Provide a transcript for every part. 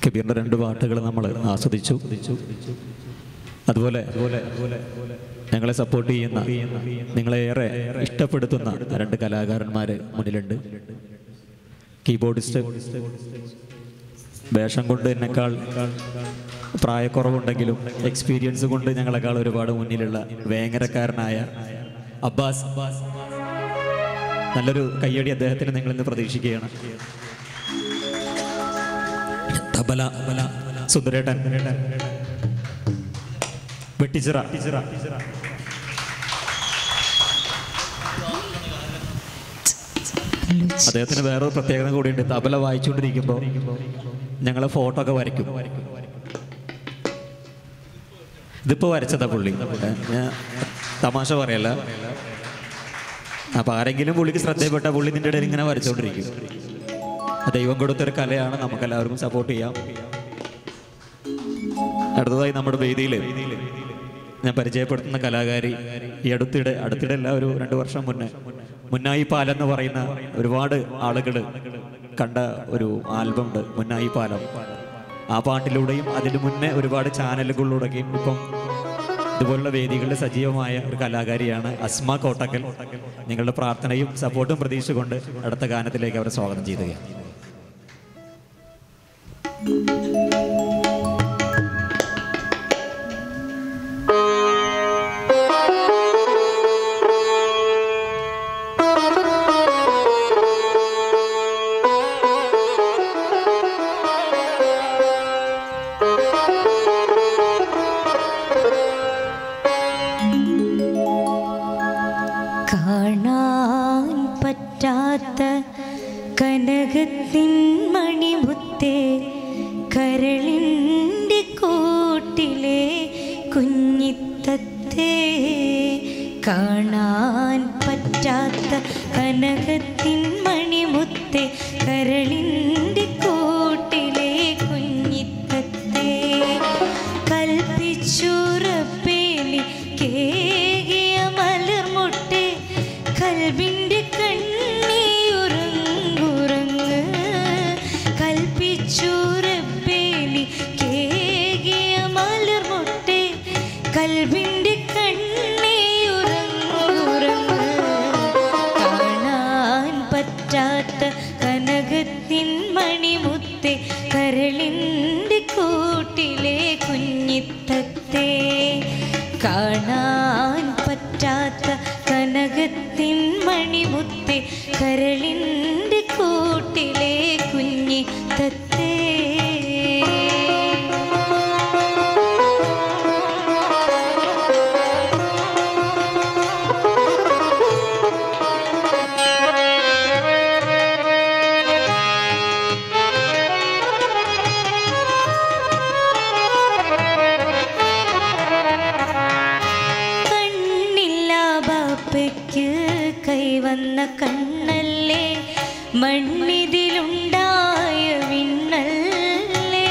കബീറിൻ്റെ രണ്ട് പാട്ടുകൾ നമ്മൾ ആസ്വദിച്ചു അതുപോലെ ഞങ്ങളെ സപ്പോർട്ട് ചെയ്യുന്ന നിങ്ങളെ ഏറെ ഇഷ്ടപ്പെടുത്തുന്ന രണ്ട് കലാകാരന്മാർ മുന്നിലുണ്ട് കീബോർഡിസ്റ്റ് വേഷം കൊണ്ട് എന്നെക്കാൾ പ്രായക്കുറവുണ്ടെങ്കിലും എക്സ്പീരിയൻസ് കൊണ്ട് ഞങ്ങളെക്കാൾ ഒരുപാട് മുന്നിലുള്ള വേങ്ങരക്കാരനായ അബ്ബാസ് നല്ലൊരു കയ്യടി അദ്ദേഹത്തിന് നിങ്ങൾ ഇന്ന് പ്രതീക്ഷിക്കുകയാണ് തബല സുന്ദരേട്ടൻ വെട്ടിച്ചിറ അദ്ദേഹത്തിന് വേറൊരു പ്രത്യേകത കൂടിയുണ്ട് തബല വായിച്ചുകൊണ്ടിരിക്കുമ്പോൾ ഞങ്ങളെ ഫോട്ടോ ഒക്കെ വരയ്ക്കും ഇതിപ്പോ വരച്ചതാ പുള്ളി ഏ, ഞാൻ തമാശ പറയല്ല അപ്പൊ ആരെങ്കിലും പുള്ളിക്ക് ശ്രദ്ധയപ്പെട്ട പുള്ളി നിന്റെ ഇടയിൽ ഇങ്ങനെ വരച്ചുകൊണ്ടിരിക്കും ദൈവം കൊടുത്തൊരു കലയാണ് നമുക്ക് എല്ലാവർക്കും സപ്പോർട്ട് ചെയ്യാം അടുത്തതായി നമ്മുടെ വേദിയിൽ ഞാൻ പരിചയപ്പെടുത്തുന്ന കലാകാരി ഈ അടുത്തിടെ അടുത്തിടെ അല്ല ഒരു രണ്ട് വർഷം മുന്നേ മുന്നായി പാലം എന്ന് പറയുന്ന ഒരുപാട് ആളുകൾ കണ്ട ഒരു ആൽബം ഉണ്ട് മുന്നായി പാലം ആ പാട്ടിലൂടെയും അതിന് മുന്നേ ഒരുപാട് ചാനലുകളിലൂടെയും ഇപ്പം ഇതുപോലുള്ള വേദികളിൽ സജീവമായ ഒരു കലാകാരിയാണ് അസ്മ കോട്ടക്കൽ നിങ്ങളുടെ പ്രാർത്ഥനയും സപ്പോർട്ടും പ്രതീക്ഷിച്ചുകൊണ്ട് അടുത്ത ഗാനത്തിലേക്ക് അവരെ സ്വാഗതം ചെയ്യുകയാണ് കാണാൻ പറ്റാത്ത കനകത്തിൻ മണിമുത്തേ കരളിൻ്റെ കൂട്ടിലെ കുഞ്ഞിത്തത്തേ കാണാൻ പറ്റാത്ത കനകത്തിൻ മണിമുത്തേ കരളിൻ്റെ കൂട്ടിലെ കുഞ്ഞിത്തത്തേ കൽപ്പിച്ചുറപ്പേലി കേകിയ മലർമുട്ടെ കൽവിൻ്റെ കണ്ണീയുറങ്ങുറങ്ങ് കൽപ്പിച്ചുറപ്പേലി കേകിയ മലർമുട്ടെ കൽവിൻ്റെ കണ്ണീയുറങ്ങുറങ്ങ് കാണാൻ പറ്റാത്ത കനകത്തിൻ മണിമുത്തെ കരളിൻ്റെ കൂട്ടിലെ കുഞ്ഞിത്തത്തെ കാണാൻ പറ്റാത്ത കനകത്തിൻ മണിമുത്തെ കരളിൻ്റെ കൂട്ടിലെ കുഞ്ഞിത്തത്തെ കണ്ണില്ല ബാപ്പയ്ക്ക് കൈവന്ന കണ്ണല്ലേ മണ്ണിതിലുണ്ടായ വിണ്ണല്ലേ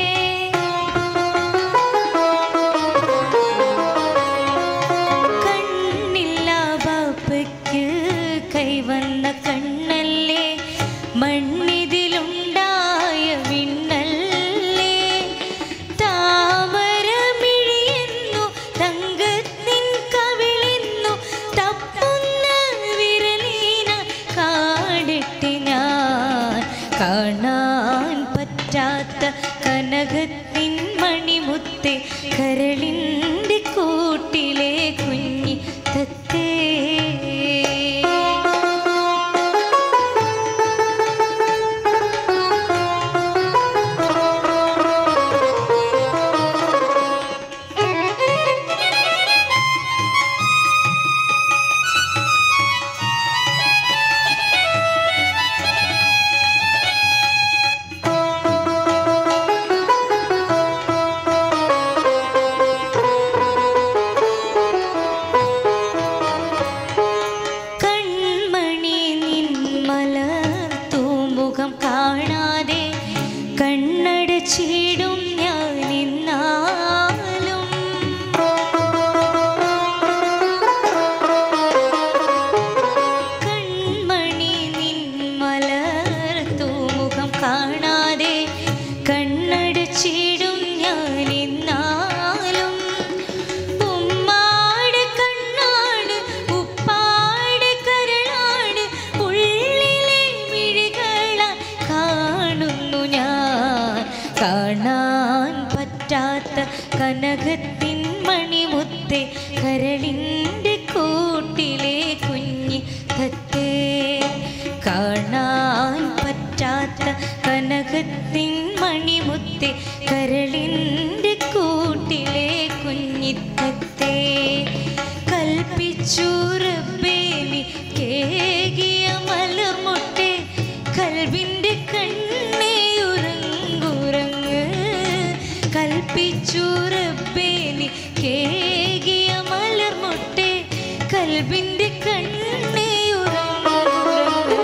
കണ്ണില്ല ബാപ്പയ്ക്ക് കൈവന്ന കണ്ണല്ലേ മണ്ണിതിലുണ്ടായ വിണ്ണല്ലേ താമരമിഴിയെന്നു തങ്കത്തിൻ കവിളെന്നു തപ്പുന്ന വിരലീന കാടിട്ട് ഞാൻ കാണാൻ പറ്റാത്ത കനകത്തിൻ മണിമുത്തെ കരളിൻ്റെ കൂട്ടിലെ കുഞ്ഞി തത്തേ കൺമണി നിന്മലർ തൂമുഖം കാണാതെ കണ്ണടച്ചിടും ഞാൻ നിന്നാലും കൺമണി നിന്മലർ തൂമുഖം കാണാതെ കണ്ണട കാണാൻ പറ്റാത്ത കനകത്തിൻ മണിമുത്തെ കരളിൻ്റെ കൂട്ടിലെ കുഞ്ഞി തത്തേ കാണാൻ പറ്റാത്ത കനകത്തിൻ മണിമുത്തെ കരളിൻ്റെ കൂട്ടിലെ കുഞ്ഞിത്തത്തേ കൽപ്പിച്ചു റബ്ബേനി കേകിയ മലമുട്ടെ കൽവിൻ്റെ കണ്ണേ ഉറങ്ങുറങ്ങ് കൽപ്പിച്ചു റബ്ബേനി കേകിയ മലമുട്ടെ കൽവിൻ്റെ കണ്ണേ ഉറങ്ങുറങ്ങ്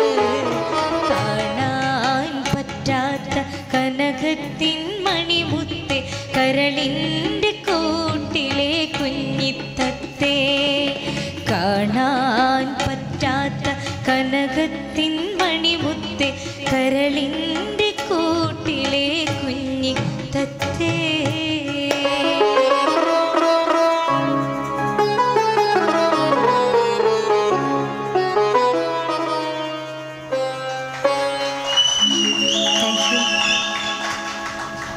കാണാൻ പറ്റാത്ത കനകത്തിൻ മണിമുത്തെ കരളിൻ്റെ കൂട്ടിലെ കുഞ്ഞിത്തത്തേ കാണാൻ പറ്റാത്ത കനകത്തിൻ മണിമുത്തെ കരളിൻ്റെ